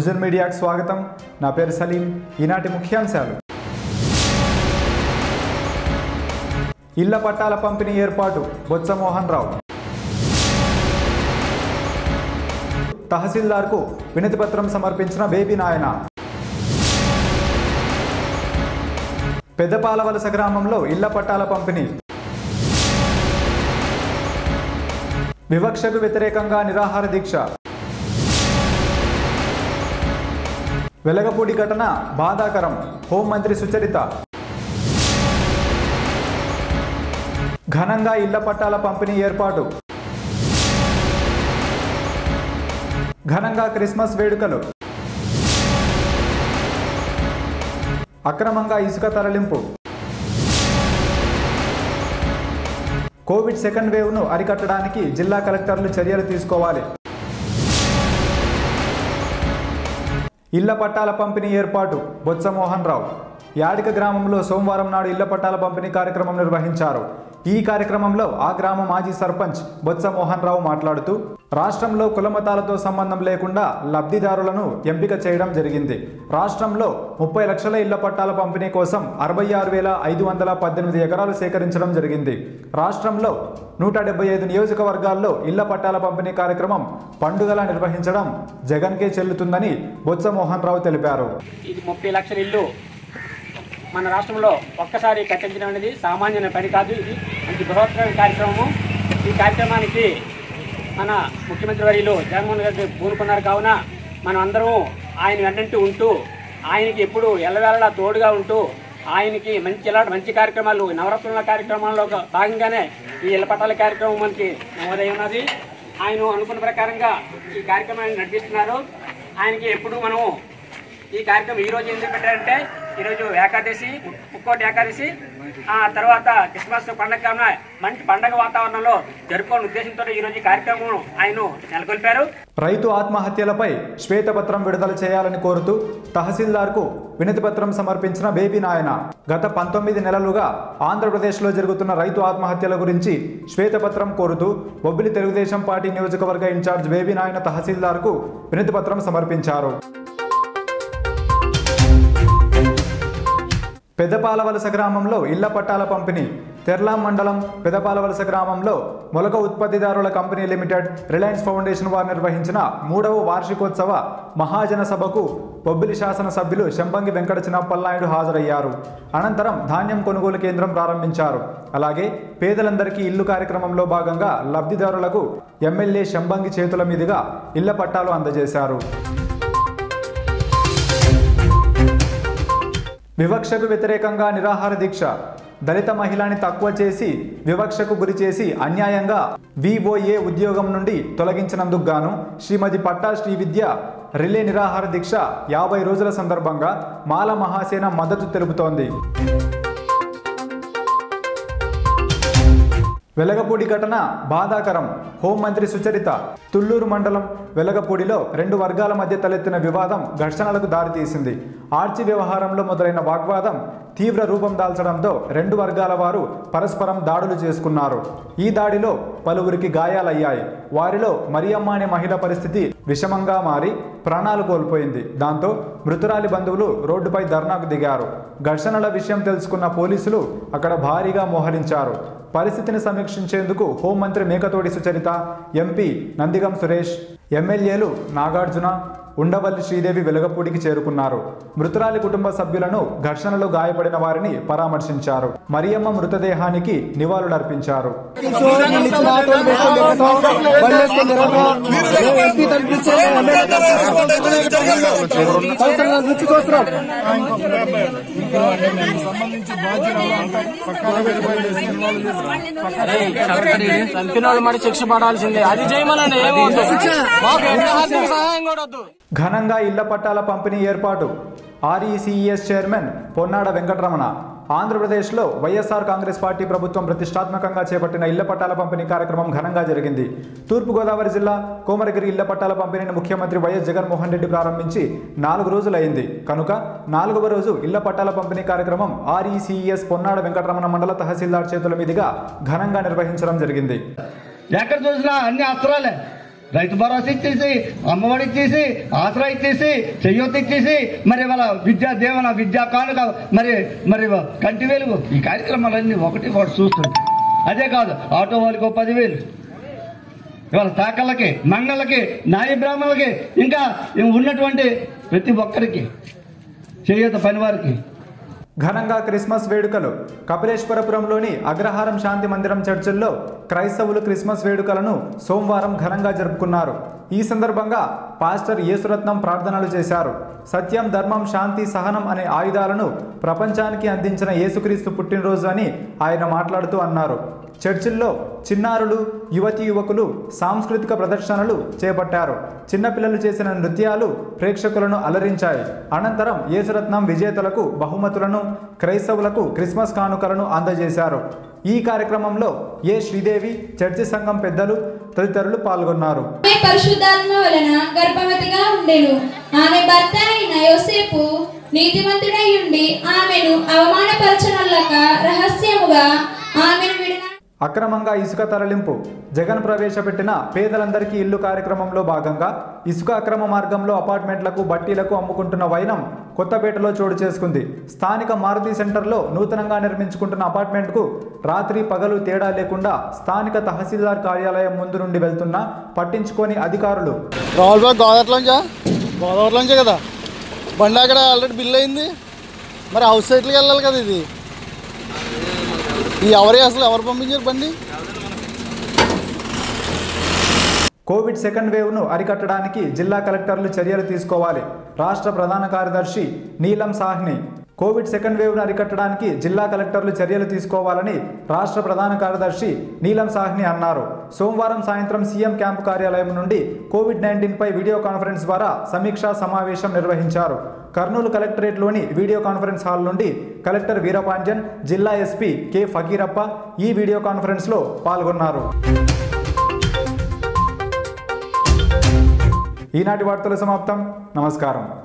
vision మీడియాకు స్వాగతం నా పేరు సలీం ఈనాటి ముఖ్యాంశాలు ఇళ్ల పట్టాల పంపిణీ ఏర్పాటు బొత్స మోహన్ రావు తహసీల్దార్కు వినతి పత్రం సమర్పించిన బేబీ నాయన పెద్దపాలవలస గ్రామంలో ఇళ్ల పట్టాల పంపిణీ వివక్షకు వ్యతిరేకంగా నిరాహార దీక్ష వెలగపూడి ఘటన బాధాకరం హోంమంత్రి సుచరిత ఘనంగా ఇళ్ల పట్టాల పంపిణీ ఏర్పాటు ఘనంగా క్రిస్మస్ వేడుకలు అక్రమంగా ఇసుక తరలింపు కోవిడ్ సెకండ్ వేవ్ను అరికట్టడానికి జిల్లా కలెక్టర్లు చర్యలు తీసుకోవాలి ఇళ్ల పట్టాల పంపిణీ ఏర్పాటు బొత్స మోహన్ రావు యాడిక గ్రామంలో సోమవారం నాడు ఇళ్ల పట్టాల పంపిణీ కార్యక్రమం నిర్వహించారు ఈ కార్యక్రమంలో ఆ గ్రామ మాజీ సర్పంచ్ బొత్స మోహన్ రావు మాట్లాడుతూ రాష్ట్రంలో కులమతాలతో సంబంధం లేకుండా లబ్ధిదారులను ఎంపిక చేయడం జరిగింది రాష్ట్రంలో ముప్పై లక్షల ఇళ్ల పట్టాల పంపిణీ కోసం అరవై ఆరు వేల ఐదు వందల పద్దెనిమిది ఎకరాలు సేకరించడం జరిగింది రాష్ట్రంలో నూట డెబ్బై ఐదు నియోజకవర్గాల్లో ఇళ్ల పట్టాల పంపిణీ కార్యక్రమం పండుగలా నిర్వహించడం జగన్కే చెల్లుతుందని బొత్స మోహన్ రావు తెలిపారు ఇది ముప్పై లక్షల ఇల్లు మన రాష్ట్రంలో ఒక్కసారి కట్టించడం అనేది సామాన్యమైన పని కాదు ఇది మంచి బృహత్తరమైన కార్యక్రమము ఈ కార్యక్రమానికి మన ముఖ్యమంత్రి వర్యులు జగన్మోహన్ గారు పూనుకున్నారు కావున మనం అందరం ఆయన వెన్నంటూ ఉంటూ ఆయనకి ఎప్పుడు ఎల్లవేళలా తోడుగా ఉంటూ ఆయనకి మంచి ఇలాంటి మంచి కార్యక్రమాలు నవరత్నాల కార్యక్రమాల్లో ఒక భాగంగానే ఈ ఇళ్ల పట్టాల కార్యక్రమం మనకి నమోదై ఉన్నది ఆయన అనుకున్న ప్రకారంగా ఈ కార్యక్రమాన్ని నడిపిస్తున్నారు ఆయనకి ఎప్పుడు మనము ఈ కార్యక్రమం ఈ రోజు ఎందుకు పెట్టారంటే ఈరోజు ఏకాదశి ముక్కోటి ఏకాదశి ఆ తర్వాత క్రిస్మస్ పండగ కావున మంచి పండగ వాతావరణంలో జరుపుకోవాలని ఉద్దేశంతో ఈరోజు ఈ కార్యక్రమం ఆయన నెలకొల్పారు రైతు ఆత్మహత్యలపై శ్వేతపత్రం విడుదల చేయాలని కోరుతూ తహసీల్దార్కు వినతిపత్రం సమర్పించిన బేబీ నాయన గత పంతొమ్మిది నెలలుగా ఆంధ్రప్రదేశ్లో జరుగుతున్న రైతు ఆత్మహత్యల గురించి శ్వేతపత్రం కోరుతూ బొబ్బిలి తెలుగుదేశం పార్టీ నియోజకవర్గ ఇన్ఛార్జ్ బేబీ నాయన తహసీల్దార్కు వినతిపత్రం సమర్పించారు పెదపాలవలస గ్రామంలో ఇళ్ల పట్టాల పంపిణీ తెర్లాం మండలం పెదపాలవలస గ్రామంలో మొలక ఉత్పత్తిదారుల కంపెనీ లిమిటెడ్ రిలయన్స్ ఫౌండేషన్ వారు నిర్వహించిన మూడవ వార్షికోత్సవ మహాజన సభకు బొబ్బిలి శాసనసభ్యులు శంబంగి వెంకట చిన్నప్పలనాయుడు హాజరయ్యారు అనంతరం ధాన్యం కొనుగోలు కేంద్రం ప్రారంభించారు అలాగే పేదలందరికీ ఇల్లు కార్యక్రమంలో భాగంగా లబ్ధిదారులకు ఎమ్మెల్యే శంబంగి చేతుల మీదుగా ఇళ్ల పట్టాలు అందజేశారు వివక్షకు వ్యతిరేకంగా నిరాహార దీక్ష దళిత మహిళని తక్కువ చేసి వివక్షకు గురి చేసి అన్యాయంగా విఓఏ ఉద్యోగం నుండి తొలగించినందుకు గాను శ్రీమతి పట్టా శ్రీవిద్య రిలే నిరాహార దీక్ష యాభై రోజుల సందర్భంగా మాల మహాసేన మద్దతు తెలుపుతోంది వెలగపూడి ఘటన బాధాకరం హోంమంత్రి సుచరిత తుళ్లూరు మండలం వెలగపూడిలో రెండు వర్గాల మధ్య తలెత్తిన వివాదం ఘర్షణలకు దారితీసింది ఆర్చి వ్యవహారంలో మొదలైన వాగ్వాదం తీవ్ర రూపం దాల్చడంతో రెండు వర్గాల వారు పరస్పరం దాడులు చేసుకున్నారు ఈ దాడిలో పలువురికి గాయాలయ్యాయి వారిలో మరియమ్మ అనే మహిళ పరిస్థితి విషమంగా మారి ప్రాణాలు కోల్పోయింది దాంతో మృతురాలి బంధువులు రోడ్డుపై ధర్నాకు దిగారు ఘర్షణల విషయం తెలుసుకున్న పోలీసులు అక్కడ భారీగా మోహరించారు పరిస్థితిని సమీక్షించేందుకు హోంమంత్రి మేకతోడి సుచరిత ఎంపీ నందిగం సురేష్ ఎమ్మెల్యేలు నాగార్జున ఉండవల్లి శ్రీదేవి వెలగపూడికి చేరుకున్నారు మృతురాలి కుటుంబ సభ్యులను ఘర్షణలో గాయపడిన వారిని పరామర్శించారు మరియమ్మ మృతదేహానికి నివాళులర్పించారు చంపిన వాళ్ళు మరి శిక్ష పడాల్సిందే అది చేయమనండి ఏమవుతుంది మాకు ఎక్కడ ఆర్థిక సహాయం కూడా వద్దు ఘనంగా ఇళ్ల పట్టాల పంపిణీ ఏర్పాటు ఆర్ఈసీఈఎస్ చైర్మన్ పొన్నాడ వెంకటరమణ ఆంధ్రప్రదేశ్లో వైఎస్ఆర్ కాంగ్రెస్ పార్టీ ప్రభుత్వం ప్రతిష్టాత్మకంగా చేపట్టిన ఇళ్ల పట్టాల పంపిణీ కార్యక్రమం ఘనంగా జరిగింది తూర్పుగోదావరి జిల్లా కోమరగిరి ఇళ్ల పట్టాల పంపిణీని ముఖ్యమంత్రి వైఎస్ జగన్మోహన్ రెడ్డి ప్రారంభించి నాలుగు రోజులైంది కనుక నాలుగవ రోజు ఇళ్ల పట్టాల పంపిణీ కార్యక్రమం ఆర్ఈసీఈఎస్ పొన్నాడ వెంకటరమణ మండల తహసీల్దార్ చేతుల మీదుగా ఘనంగా నిర్వహించడం జరిగింది ఎక్కడ చూసినా అన్ని అస్త్రాలే రైతు భరోసా ఇచ్చేసి అమ్మఒడి ఇచ్చేసి ఆసరా ఇచ్చేసి చెయ్యొత్తి ఇచ్చేసి మరి వాళ్ళ విద్యా దేవన విద్యా కానుక మరి మరి కంటి వెలుగు ఈ కార్యక్రమాలన్నీ ఒకటి ఒకటి చూస్తుంది అదే కాదు ఆటో వాళ్ళకి ఓ పదివేలు ఇవాళ శాఖలకి మంగళకి నాయ బ్రాహ్మణులకి ఇంకా ఉన్నటువంటి ప్రతి ఒక్కరికి చేయూత పని వారికి ఘనంగా క్రిస్మస్ వేడుకలు కపిలేశ్వరపురంలోని అగ్రహారం శాంతి మందిరం చర్చిల్లో క్రైస్తవులు క్రిస్మస్ వేడుకలను సోమవారం ఘనంగా జరుపుకున్నారు ఈ సందర్భంగా పాస్టర్ యేసురత్నం ప్రార్థనలు చేశారు సత్యం ధర్మం శాంతి సహనం అనే ఆయుధాలను ప్రపంచానికి అందించిన యేసుక్రీస్తు పుట్టినరోజు అని ఆయన మాట్లాడుతూ అన్నారు చర్చిల్లో చిన్నారులు యువతి యువకులు సాంస్కృతిక ప్రదర్శనలు చేపట్టారు చిన్నపిల్లలు చేసిన నృత్యాలు ప్రేక్షకులను అలరించాయి అనంతరం యేసురత్నం విజేతలకు బహుమతులను క్రైస్తవులకు క్రిస్మస్ కానుకలను అందజేశారు ఈ కార్యక్రమంలో ఏ శ్రీదేవి చర్చి సంఘం పెద్దలు తదితరులు పాల్గొన్నారు ఆమె పరిశుద్ధాత్మ వలన గర్భవతిగా ఉండెను ఆమె భర్త అయిన యోసేపు నీతిమంతుడై ఉండి ఆమెను అవమానపరచనల్లక రహస్యముగా ఆమెను విడిన అక్రమంగా ఇసుక తరలింపు జగన్ ప్రవేశపెట్టిన పేదలందరికీ ఇల్లు కార్యక్రమంలో భాగంగా ఇసుక అక్రమ మార్గంలో అపార్ట్మెంట్లకు బట్టీలకు అమ్ముకుంటున్న వైనం కొత్తపేటలో చోటు చేసుకుంది స్థానిక మారుతి సెంటర్లో నూతనంగా నిర్మించుకుంటున్న అపార్ట్మెంట్కు రాత్రి పగలు తేడా లేకుండా స్థానిక తహసీల్దార్ కార్యాలయం ముందు నుండి వెళ్తున్నా పట్టించుకోని అధికారులు రావులబాగ్ గోదావరిలోంచా గోదావరిలోంచే కదా బండి అక్కడ ఆల్రెడీ బిల్ అయింది మరి హౌస్ సైట్లకి వెళ్ళాలి కదా ఇది ఈ ఎవరే అసలు ఎవరు పంపించారు బండి కోవిడ్ సెకండ్ వేవ్ను అరికట్టడానికి జిల్లా కలెక్టర్లు చర్యలు తీసుకోవాలి రాష్ట్ర ప్రధాన కార్యదర్శి నీలం సాహ్ని కోవిడ్ సెకండ్ వేవ్ను అరికట్టడానికి జిల్లా కలెక్టర్లు చర్యలు తీసుకోవాలని రాష్ట్ర ప్రధాన కార్యదర్శి నీలం సాహ్ని అన్నారు సోమవారం సాయంత్రం సీఎం క్యాంపు కార్యాలయం నుండి కోవిడ్ నైన్టీన్పై వీడియో కాన్ఫరెన్స్ ద్వారా సమీక్షా సమావేశం నిర్వహించారు కర్నూలు కలెక్టరేట్లోని వీడియో కాన్ఫరెన్స్ హాల్ నుండి కలెక్టర్ వీరపాండ్యన్ జిల్లా ఎస్పీ కె ఫకీరప్ప ఈ వీడియో కాన్ఫరెన్స్లో పాల్గొన్నారు ఈనాటి వార్తలు సమాప్తం నమస్కారం